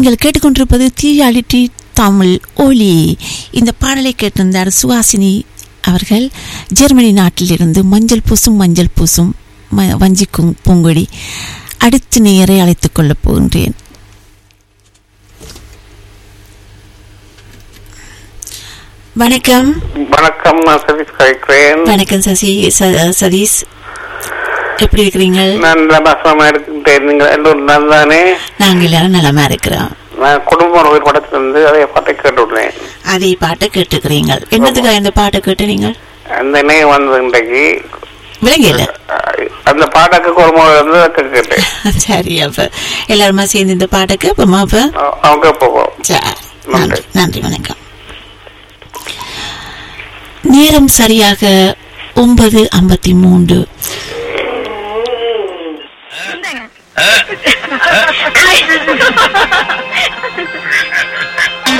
நீங்கள் கேட்டுக்கொண்டிருப்பது தீயாளிட்டி தமிழ் ஒலி இந்த பாடலை கேட்டிருந்தார் சுவாசினி அவர்கள் ஜெர்மனி நாட்டிலிருந்து மஞ்சள் பூசும் மஞ்சள் பூசும் ம- வஞ்சிக்கும் பூங்கொடி அடுத்த நேரை அழைத்துக் கொள்ளப் போகின்றேன் வணக்கம் வணக்கம் நான் சதீஷ் கழிக்கிறேன் வணக்கம் சசி ச- சதீஷ் எப்படி இருக்கிறீங்க நான் ரபாசமா இருக்கின்றேன் நீங்கள் எல்லோரும் நல்லானே நாங்கள் எல்லாரும் நலமா இருக்கிறோம் நான் குடும்ப ஒரு படத்திலிருந்து அதே பாட்டை கேட்டுள்ளேன் அதே பாட்டை கேட்டுக்கிறீங்க என்னத்துக்காக இந்த பாட்டை கேட்டுறீங்க அந்த இணையம் வந்தது இன்றைக்கு விலங்கில அஹ், அந்த பாட்டுக்கு குடும்பம் இருந்து கேட்டேன் சரி அப்ப எல்லாருமா சேர்ந்து இந்த பாட்டை கேட்போமா அப்ப அஹ், அவங்க போவோம் சரி நன்றி நன்றி வணக்கம் நேரம் சரியாக ஒன்பது ஐம்பத்தி மூன்று